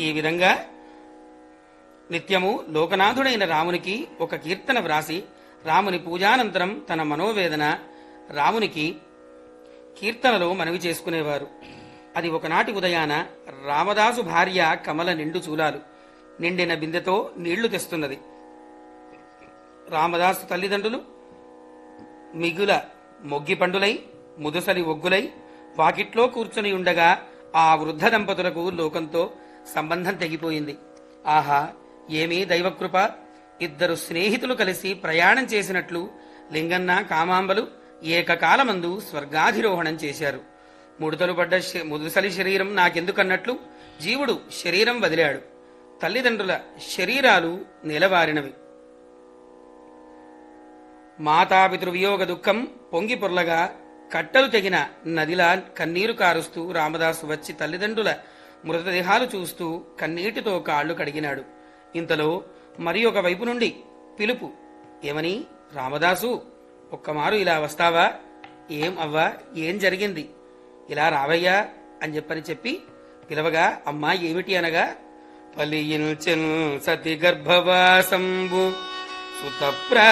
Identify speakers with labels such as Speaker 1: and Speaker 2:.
Speaker 1: ఈ విధంగా నిత్యము లోకనాథుడైన రామునికి ఒక కీర్తన వ్రాసి రాముని పూజానంతరం తన మనోవేదన రామునికి కీర్తనలో మనవి చేసుకునేవారు అది ఒకనాటి ఉదయాన రామదాసు భార్య కమల నిండు చూలాలు నిండిన బిందెతో నీళ్లు తెస్తున్నది రామదాసు తల్లిదండ్రులు మిగుల మొగ్గి పండులై ముదుసలి ఒగ్గులై వాకిట్లో కూర్చుని ఉండగా ఆ వృద్ధ దంపతులకు లోకంతో సంబంధం తెగిపోయింది ఆహా ఏమీ దైవకృప ఇద్దరు స్నేహితులు కలిసి ప్రయాణం చేసినట్లు లింగన్న కామాంబలు ఏకకాలమందు స్వర్గాధిరోహణం చేశారు ముడతలు పడ్డ శ- ముదుసలి శరీరం నాకెందుకన్నట్లు జీవుడు శరీరం వదిలాడు తల్లిదండ్రుల శరీరాలు నిలవారినవి మాతాపితృవియోగ దుఃఖం పొంగి పొర్లగా కట్టలు తెగిన నదిలా కన్నీరు కారుస్తూ రామదాసు వచ్చి తల్లిదండ్రుల మృతదేహాలు చూస్తూ కన్నీటితో కాళ్లు కడిగినాడు ఇంతలో మరి ఒక వైపు నుండి పిలుపు ఏమని రామదాసు ఒక్కమారు ఇలా వస్తావా ఏం అవ్వా ఏం జరిగింది ఇలా రావయ్యా అని చెప్పని చెప్పి పిలవగా అమ్మా ఏమిటి అనగా పలియిన్ సతి గర్భవాసంబు సుతప్రా